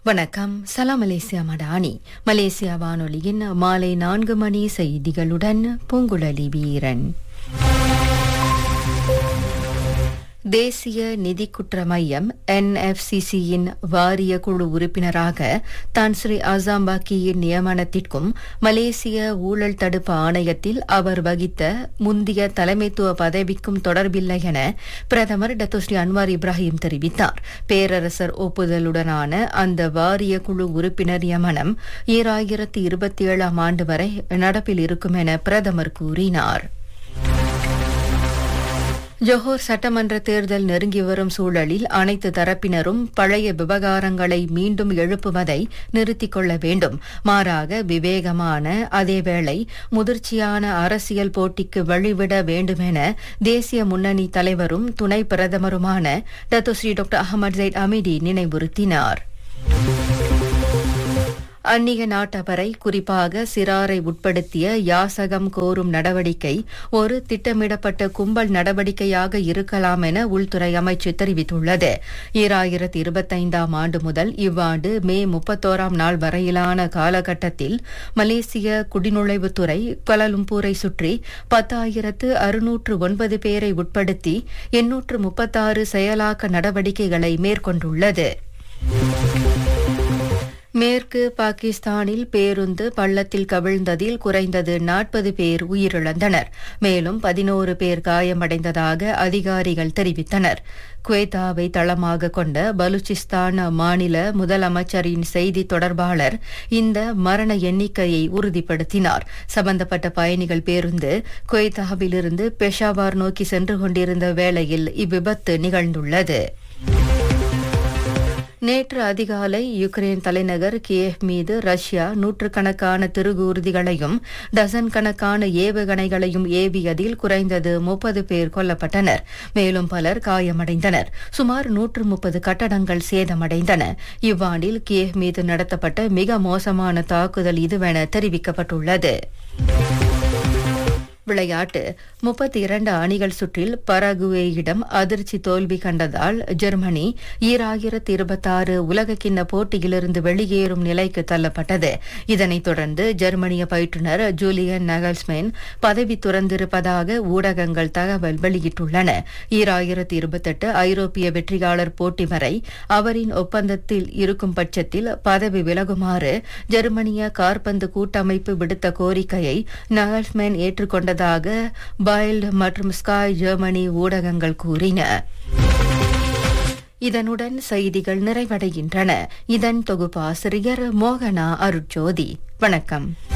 வணக்கம் சலாம் Malaysia Madani Malaysia வானொலியின் மாலை நான்கு மணி செய்திகளுடன் பூங்குழலி வீரன் தேசிய நிதி குற்ற மையம் என்எஃப்சிசியின் வாரிய குழு உறுப்பினராக தான் ஸ்ரீ அசாம்பாக்கியின் நியமனத்திற்கும் மலேசிய ஊழல் தடுப்பு ஆணையத்தில் அவர் வகித்த முந்தைய தலைமைத்துவ பதவிக்கும் தொடர்பில்லை என பிரதமர் டத்தோஸ்ரீ அன்வார் இப்ராஹிம் தெரிவித்தார் பேரரசர் ஒப்புதலுடனான அந்த வாரிய குழு உறுப்பினர் நியமனம் ஈராயிரத்தி இருபத்தி ஏழாம் ஆண்டு வரை நடப்பில் இருக்கும் என பிரதமர் கூறினார் ஜொஹோர் சட்டமன்ற தேர்தல் நெருங்கி வரும் சூழலில் அனைத்து தரப்பினரும் பழைய விவகாரங்களை மீண்டும் எழுப்புவதை நிறுத்திக் கொள்ள வேண்டும் மாறாக விவேகமான அதேவேளை முதிர்ச்சியான அரசியல் போட்டிக்கு வழிவிட வேண்டும் என தேசிய முன்னணி தலைவரும் துணை பிரதமருமான Datuk Seri doctor Ahmad Zahid Hamidi நினைவுறுத்தினார் அந்நிய நாட்டவரை குறிப்பாக சிறாரை உட்படுத்திய யாசகம் கோரும் நடவடிக்கை ஒரு திட்டமிடப்பட்ட கும்பல் நடவடிக்கையாக இருக்கலாம் என உள்துறை அமைச்சு தெரிவித்துள்ளது ஈராயிரத்தி இருபத்தைந்தாம் ஆண்டு முதல் இவ்வாண்டு மே முப்பத்தோராம் நாள் வரையிலான காலகட்டத்தில் மலேசிய குடிநுழைவுத்துறை கொலலும்பூரை சுற்றி பத்தாயிரத்து அறுநூற்று ஒன்பது பேரை உட்படுத்தி எண்ணூற்று முப்பத்தாறு செயலாக்க நடவடிக்கைகளை மேற்கொண்டுள்ளது மேற்கு பாகிஸ்தானில் பேருந்து பள்ளத்தில் கவிழ்ந்ததில் குறைந்தது நாற்பது பேர் உயிரிழந்தனர் மேலும் பதினோரு பேர் காயமடைந்ததாக அதிகாரிகள் தெரிவித்தனர் குவேத்தாவை தளமாக கொண்ட பலுச்சிஸ்தான் மாநில முதலமைச்சரின் செய்தி தொடர்பாளர் இந்த மரண எண்ணிக்கையை உறுதிப்படுத்தினார் சம்பந்தப்பட்ட பயணிகள் பேருந்து குவேத்தாவிலிருந்து பெஷாவார் நோக்கி சென்று கொண்டிருந்த வேளையில் இவ்விபத்து நிகழ்ந்துள்ளது நேற்று அதிகாலை யுக்ரைன் தலைநகர் கியேவ் மீது ரஷ்யா நூற்றுக்கணக்கான திருகூர்திகளையும் டசன் கணக்கான ஏவுகணைகளையும் ஏவியதில் குறைந்தது முப்பது பேர் கொல்லப்பட்டனர் மேலும் பலர் காயமடைந்தனர் சுமார் நூற்று முப்பது கட்டடங்கள் சேதமடைந்தன இவ்வாண்டில் கியேவ் மீது நடத்தப்பட்ட மிக மோசமான தாக்குதல் இதுவென தெரிவிக்கப்பட்டுள்ளது விளையாட்டு முப்பத்தி இரண்டு அணிகள் சுற்றில் பரகுவேயிடம் அதிர்ச்சி தோல்வி கண்டதால் ஜெர்மனி ஈராயிரத்தி இருபத்தாறு உலகக்கிண்ண போட்டியிலிருந்து வெளியேறும் நிலைக்கு தள்ளப்பட்டது இதனைத் தொடர்ந்து ஜெர்மனிய பயிற்றுநர் ஜூலியன் நகல்ஸ்மேன் பதவி துறந்திருப்பதாக ஊடகங்கள் தகவல் வெளியிட்டுள்ளன ஈராயிரத்தி இருபத்தெட்டு ஐரோப்பிய வெற்றியாளர் போட்டி வரை அவரின் ஒப்பந்தத்தில் இருக்கும் பட்சத்தில் பதவி விலகுமாறு ஜெர்மனிய கார்பந்து கூட்டமைப்பு விடுத்த கோரிக்கையை நகல்ஸ்மேன் ஏற்றுக்கொண்ட உள்ளதாக பைல்ட் மற்றும் ஸ்காய் ஜெர்மனி ஊடகங்கள் கூறின இதனுடன் செய்திகள் நிறைவடைகின்றன இதன் தொகுப்பாசிரியர் மோகனா அருட்ஜோதி வணக்கம்